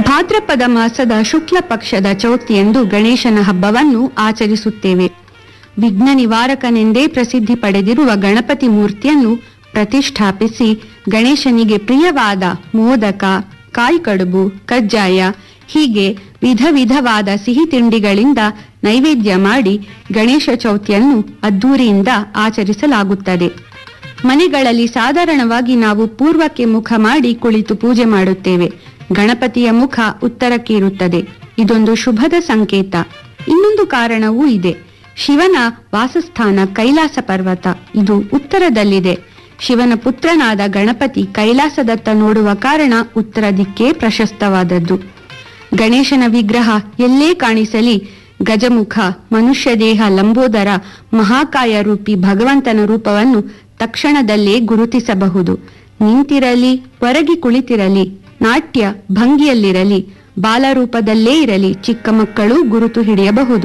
ಭಾದ್ರಪದ ಮಾಸದ ಶುಕ್ಲ ಪಕ್ಷದ ಚೌತಿಯಂದು ಗಣೇಶನ ಹಬ್ಬವನ್ನು ಆಚರಿಸುತ್ತೇವೆ ವಿಘ್ನ ನಿವಾರಕನೆಂದೇ ಪ್ರಸಿದ್ಧಿ ಪಡೆದಿರುವ ಗಣಪತಿ ಮೂರ್ತಿಯನ್ನು ಪ್ರತಿಷ್ಠಾಪಿಸಿ ಗಣೇಶನಿಗೆ ಪ್ರಿಯವಾದ ಮೋದಕ ಕಾಯಿಕಡುಬು ಕಜ್ಜಾಯ ಹೀಗೆ ವಿಧ ವಿಧವಾದ ಸಿಹಿ ತಿಂಡಿಗಳಿಂದ ನೈವೇದ್ಯ ಮಾಡಿ ಗಣೇಶ ಚೌತಿಯನ್ನು ಅದ್ದೂರಿಯಿಂದ ಆಚರಿಸಲಾಗುತ್ತದೆ ಮನೆಗಳಲ್ಲಿ ಸಾಧಾರಣವಾಗಿ ನಾವು ಪೂರ್ವಕ್ಕೆ ಮುಖ ಮಾಡಿ ಕುಳಿತು ಪೂಜೆ ಮಾಡುತ್ತೇವೆ ಗಣಪತಿಯ ಮುಖ ಉತ್ತರಕ್ಕೆ ಇರುತ್ತದೆ ಇದೊಂದು ಶುಭದ ಸಂಕೇತ ಇನ್ನೊಂದು ಕಾರಣವೂ ಇದೆ ಶಿವನ ವಾಸಸ್ಥಾನ ಕೈಲಾಸ ಪರ್ವತ ಇದು ಉತ್ತರದಲ್ಲಿದೆ ಶಿವನ ಪುತ್ರನಾದ ಗಣಪತಿ ಕೈಲಾಸದತ್ತ ನೋಡುವ ಕಾರಣ ಉತ್ತರ ದಿಕ್ಕೇ ಪ್ರಶಸ್ತವಾದದ್ದು ಗಣೇಶನ ವಿಗ್ರಹ ಎಲ್ಲೇ ಕಾಣಿಸಲಿ ಗಜಮುಖ ಮನುಷ್ಯ ದೇಹ ಲಂಬೋದರ ಮಹಾಕಾಯ ರೂಪಿ ಭಗವಂತನ ರೂಪವನ್ನು ತಕ್ಷಣದಲ್ಲೇ ಗುರುತಿಸಬಹುದು ನಿಂತಿರಲಿ ಹೊರಗಿ ಕುಳಿತಿರಲಿ ನಾಟ್ಯ ಭಂಗಿಯಲ್ಲಿರಲಿ ಬಾಲರೂಪದಲ್ಲೇ ಇರಲಿ ಚಿಕ್ಕ ಮಕ್ಕಳು ಗುರುತು ಹಿಡಿಯಬಹುದು